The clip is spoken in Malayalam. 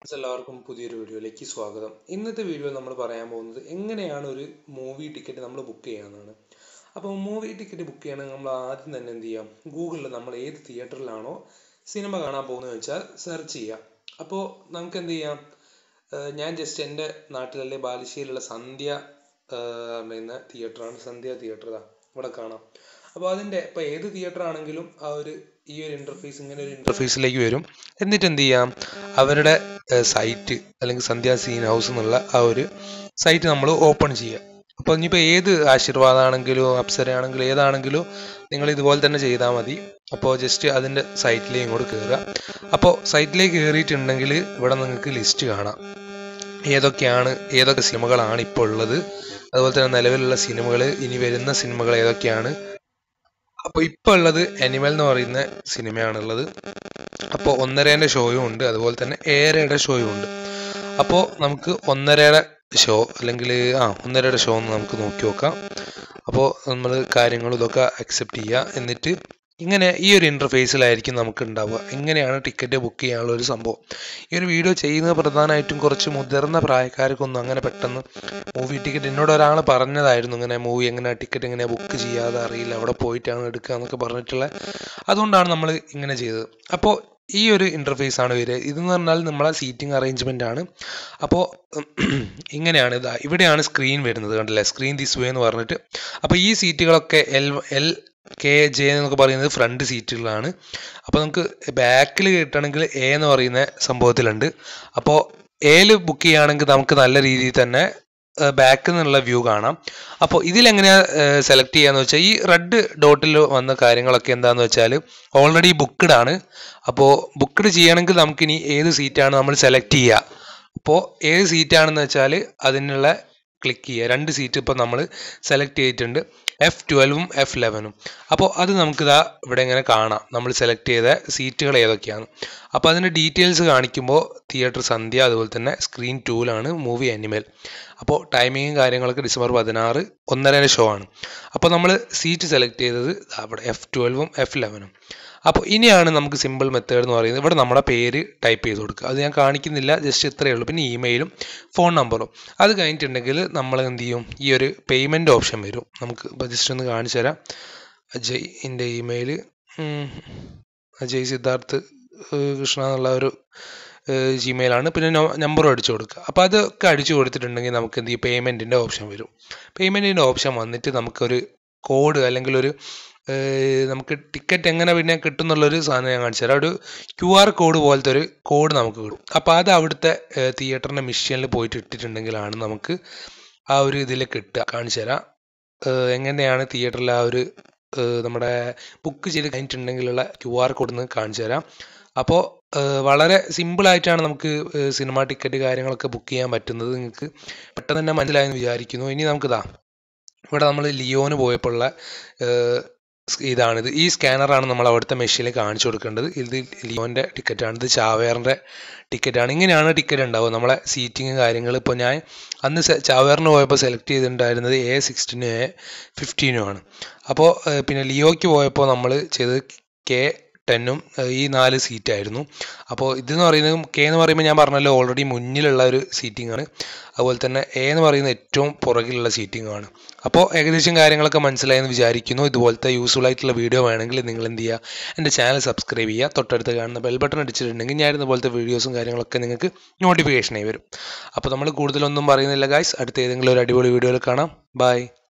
എല്ലാവർക്കും പുതിയൊരു വീഡിയോയിലേക്ക് സ്വാഗതം ഇന്നത്തെ വീഡിയോ നമ്മൾ പറയാൻ പോകുന്നത് എങ്ങനെയാണ് ഒരു മൂവി ടിക്കറ്റ് നമ്മൾ ബുക്ക് ചെയ്യാമെന്നാണ് അപ്പോൾ മൂവി ടിക്കറ്റ് ബുക്ക് ചെയ്യണമെങ്കിൽ നമ്മൾ ആദ്യം തന്നെ എന്ത് ചെയ്യാം ഗൂഗിളിൽ നമ്മൾ ഏത് തിയേറ്ററിലാണോ സിനിമ കാണാൻ പോകുന്നത് വെച്ചാൽ സെർച്ച് ചെയ്യാം അപ്പോൾ നമുക്ക് എന്ത് ചെയ്യാം ഏഹ് ഞാൻ ജസ്റ്റ് എൻ്റെ നാട്ടിലെ ബാലുശ്ശേരിയിലുള്ള സന്ധ്യ ഏഹ് പറയുന്ന തിയേറ്ററാണ് സന്ധ്യ തിയേറ്റർ ഇതാ ഇവിടെ കാണാം അപ്പോൾ അതിൻ്റെ ഇപ്പോൾ ഏത് തിയേറ്റർ ആണെങ്കിലും ആ ഒരു ഈ ഒരു ഇൻ്റർഫേസ് ഇങ്ങനെ ഒരു ഇൻ്റർഫേസിലേക്ക് വരും എന്നിട്ട് എന്ത് ചെയ്യാം അവരുടെ സൈറ്റ് അല്ലെങ്കിൽ സന്ധ്യ സീൻ ഹൗസ് എന്നുള്ള ആ ഒരു സൈറ്റ് നമ്മൾ ഓപ്പൺ ചെയ്യുക അപ്പോൾ ഇനിയിപ്പോൾ ഏത് ആശീർവാദമാണെങ്കിലും അപ്സരയാണെങ്കിലും ഏതാണെങ്കിലും നിങ്ങൾ ഇതുപോലെ തന്നെ ചെയ്താൽ മതി അപ്പോൾ ജസ്റ്റ് അതിൻ്റെ സൈറ്റിലേക്ക് ഇങ്ങോട്ട് കയറുക അപ്പോൾ സൈറ്റിലേക്ക് കയറിയിട്ടുണ്ടെങ്കിൽ ഇവിടെ നിങ്ങൾക്ക് ലിസ്റ്റ് കാണാം ഏതൊക്കെയാണ് ഏതൊക്കെ സിനിമകളാണ് ഇപ്പോൾ ഉള്ളത് അതുപോലെ തന്നെ നിലവിലുള്ള സിനിമകൾ ഇനി വരുന്ന സിനിമകൾ ഏതൊക്കെയാണ് അപ്പോൾ ഇപ്പോൾ ഉള്ളത് അനിമൽ എന്ന് പറയുന്ന സിനിമയാണുള്ളത് അപ്പോൾ ഒന്നരേൻ്റെ ഷോയും ഉണ്ട് അതുപോലെ തന്നെ ഏഴരയുടെ ഷോയും ഉണ്ട് അപ്പോൾ നമുക്ക് ഒന്നരയുടെ ഷോ അല്ലെങ്കിൽ ആ ഒന്നരയുടെ ഷോ ഒന്ന് നമുക്ക് നോക്കി നോക്കാം അപ്പോൾ നമ്മൾ കാര്യങ്ങളും ഇതൊക്കെ അക്സെപ്റ്റ് ചെയ്യുക എന്നിട്ട് ഇങ്ങനെ ഈ ഒരു ഇൻ്റർഫേസിലായിരിക്കും നമുക്ക് ഉണ്ടാവുക എങ്ങനെയാണ് ടിക്കറ്റ് ബുക്ക് ചെയ്യാനുള്ള ഒരു സംഭവം ഈ ഒരു വീഡിയോ ചെയ്യുന്നത് പ്രധാനമായിട്ടും കുറച്ച് മുതിർന്ന പ്രായക്കാർക്കൊന്നും അങ്ങനെ പെട്ടെന്ന് മൂവി ടിക്കറ്റ് എന്നോട് ഒരാൾ പറഞ്ഞതായിരുന്നു ഇങ്ങനെ മൂവി എങ്ങനെ ടിക്കറ്റ് എങ്ങനെ ബുക്ക് ചെയ്യാതെ അറിയില്ല അവിടെ പോയിട്ടാണ് എടുക്കുക എന്നൊക്കെ പറഞ്ഞിട്ടുള്ള അതുകൊണ്ടാണ് നമ്മൾ ഇങ്ങനെ ചെയ്തത് അപ്പോൾ ഈ ഒരു ഇൻ്റർഫേസ് ആണ് വരിക ഇതെന്ന് പറഞ്ഞാൽ നമ്മളെ സീറ്റിംഗ് അറേഞ്ച്മെൻ്റ് ആണ് അപ്പോൾ ഇങ്ങനെയാണ് ഇതാ ഇവിടെയാണ് സ്ക്രീൻ വരുന്നത് കണ്ടില്ലേ സ്ക്രീൻ ദിസ് വേ എന്ന് പറഞ്ഞിട്ട് അപ്പോൾ ഈ സീറ്റുകളൊക്കെ എൽ എൽ കെ ജെ എന്നൊക്കെ പറയുന്നത് ഫ്രണ്ട് സീറ്റുകളാണ് അപ്പോൾ നമുക്ക് ബാക്കിൽ കിട്ടണമെങ്കിൽ എ എന്ന് പറയുന്ന സംഭവത്തിലുണ്ട് അപ്പോൾ എയിൽ ബുക്ക് ചെയ്യുകയാണെങ്കിൽ നമുക്ക് നല്ല രീതിയിൽ തന്നെ ബാക്കിൽ നിന്നുള്ള വ്യൂ കാണാം അപ്പോൾ ഇതിലെങ്ങനെയാ സെലക്ട് ചെയ്യാന്ന് വെച്ചാൽ ഈ റെഡ് ഡോട്ടിൽ വന്ന കാര്യങ്ങളൊക്കെ എന്താന്ന് വെച്ചാൽ ഓൾറെഡി ബുക്ക്ഡ് ആണ് അപ്പോൾ ബുക്ക്ഡ് ചെയ്യണമെങ്കിൽ നമുക്കിനി ഏത് സീറ്റാണ് നമ്മൾ സെലക്ട് ചെയ്യുക അപ്പോൾ ഏത് സീറ്റാണെന്ന് വെച്ചാൽ അതിനുള്ള ക്ലിക്ക് ചെയ്യുക രണ്ട് സീറ്റ് ഇപ്പോൾ നമ്മൾ സെലക്ട് ചെയ്തിട്ടുണ്ട് എഫ് ട്വൽവും എഫ് ലെവനും അപ്പോൾ അത് നമുക്കിതാ ഇവിടെ ഇങ്ങനെ കാണാം നമ്മൾ സെലക്ട് ചെയ്ത സീറ്റുകൾ ഏതൊക്കെയാണ് അപ്പോൾ അതിൻ്റെ ഡീറ്റെയിൽസ് കാണിക്കുമ്പോൾ തിയേറ്റർ സന്ധ്യ അതുപോലെ തന്നെ സ്ക്രീൻ ടൂലാണ് മൂവി അനിമൽ അപ്പോൾ ടൈമിങ്ങും കാര്യങ്ങളൊക്കെ ഡിസംബർ പതിനാറ് ഒന്നര ഷോ ആണ് അപ്പോൾ നമ്മൾ സീറ്റ് സെലക്ട് ചെയ്തത് അവിടെ എഫ് ട്വൽവും എഫ് ലെവനും അപ്പോൾ ഇനിയാണ് നമുക്ക് സിമ്പിൾ മെത്തേഡ് എന്ന് പറയുന്നത് ഇവിടെ നമ്മുടെ പേര് ടൈപ്പ് ചെയ്ത് കൊടുക്കുക അത് ഞാൻ കാണിക്കുന്നില്ല ജസ്റ്റ് ഇത്രയേ ഉള്ളൂ പിന്നെ ഇമെയിലും ഫോൺ നമ്പറും അത് കഴിഞ്ഞിട്ടുണ്ടെങ്കിൽ നമ്മൾ എന്ത് ചെയ്യും ഈ ഒരു പേയ്മെൻറ്റ് ഓപ്ഷൻ വരും നമുക്ക് ഇപ്പോൾ ജസ്റ്റ് ഒന്ന് കാണിച്ചു തരാം അജയ് എൻ്റെ ഇമെയിൽ അജയ് സിദ്ധാർത്ഥ് കൃഷ്ണ എന്നുള്ള ഒരു ജിമെയിലാണ് പിന്നെ നമ്പറും അടിച്ചു കൊടുക്കുക അപ്പോൾ അതൊക്കെ അടിച്ചു കൊടുത്തിട്ടുണ്ടെങ്കിൽ നമുക്ക് എന്ത് ചെയ്യും പേയ്മെൻറ്റിൻ്റെ ഓപ്ഷൻ വരും പേയ്മെൻറ്റിൻ്റെ ഓപ്ഷൻ വന്നിട്ട് നമുക്കൊരു കോഡ് അല്ലെങ്കിൽ ഒരു നമുക്ക് ടിക്കറ്റ് എങ്ങനെ പിന്നെ കിട്ടും എന്നുള്ളൊരു സാധനം ഞാൻ കാണിച്ചു തരാം ഒരു ക്യു ആർ കോഡ് പോലത്തെ ഒരു കോഡ് നമുക്ക് കിട്ടും അപ്പോൾ അത് അവിടുത്തെ തിയേറ്ററിൻ്റെ മിഷനിൽ പോയിട്ട് ഇട്ടിട്ടുണ്ടെങ്കിലാണ് നമുക്ക് ആ ഒരു ഇതിൽ കിട്ടുക കാണിച്ചു തരാം എങ്ങനെയാണ് തിയേറ്ററിൽ ആ ഒരു നമ്മുടെ ബുക്ക് ചെയ്ത് കഴിഞ്ഞിട്ടുണ്ടെങ്കിലുള്ള ക്യു ആർ കോഡ് ഒന്ന് കാണിച്ചു തരാം അപ്പോൾ വളരെ സിമ്പിളായിട്ടാണ് നമുക്ക് സിനിമ ടിക്കറ്റ് കാര്യങ്ങളൊക്കെ ബുക്ക് ചെയ്യാൻ പറ്റുന്നത് നിങ്ങൾക്ക് പെട്ടെന്ന് തന്നെ മനസ്സിലായെന്ന് വിചാരിക്കുന്നു ഇനി നമുക്കിതാ ഇവിടെ നമ്മൾ ലിയോന് പോയപ്പോഴുള്ള ഇതാണിത് ഈ സ്കാനറാണ് നമ്മൾ അവിടുത്തെ മെഷീനിൽ കാണിച്ചു കൊടുക്കേണ്ടത് ഇത് ലിയോൻ്റെ ടിക്കറ്റാണ് ഇത് ചാവേറിൻ്റെ ടിക്കറ്റാണ് ഇങ്ങനെയാണ് ടിക്കറ്റ് ഉണ്ടാവുക നമ്മളെ സീറ്റിങ് കാര്യങ്ങൾ ഇപ്പോൾ ഞാൻ അന്ന് ചാവേറിന് പോയപ്പോൾ സെലക്ട് ചെയ്തിട്ടുണ്ടായിരുന്നത് എ സിക്സ്റ്റീനും എ ഫിഫ്റ്റീനും ആണ് അപ്പോൾ പിന്നെ ലിയോയ്ക്ക് പോയപ്പോൾ നമ്മൾ ചെയ്തത് കെ ടെന്നും ഈ നാല് സീറ്റായിരുന്നു അപ്പോൾ ഇതെന്ന് പറയുന്നത് കെ എന്ന് പറയുമ്പോൾ ഞാൻ പറഞ്ഞല്ലോ ഓൾറെഡി മുന്നിലുള്ള ഒരു സീറ്റിംഗ് ആണ് അതുപോലെ തന്നെ എ എന്ന് പറയുന്നത് ഏറ്റവും പുറകിലുള്ള സീറ്റിംഗ് ആണ് അപ്പോൾ ഏകദേശം കാര്യങ്ങളൊക്കെ മനസ്സിലായെന്ന് വിചാരിക്കുന്നു ഇതുപോലത്തെ യൂസ്ഫുൾ ആയിട്ടുള്ള വീഡിയോ വേണമെങ്കിൽ നിങ്ങൾ എന്ത് ചെയ്യുക എൻ്റെ ചാനൽ സബ്സ്ക്രൈബ് ചെയ്യുക തൊട്ടടുത്ത് കാണുന്ന ബെൽ ബട്ടൺ അടിച്ചിട്ടുണ്ടെങ്കിൽ ഞാൻ ഇതുപോലത്തെ വീഡിയോസും കാര്യങ്ങളൊക്കെ നിങ്ങൾക്ക് നോട്ടിഫിക്കേഷനായി വരും അപ്പോൾ നമ്മൾ കൂടുതലൊന്നും പറയുന്നില്ല ഗായ്സ് അടുത്ത ഏതെങ്കിലും ഒരു അടിപൊളി വീഡിയോയിൽ കാണാം ബൈ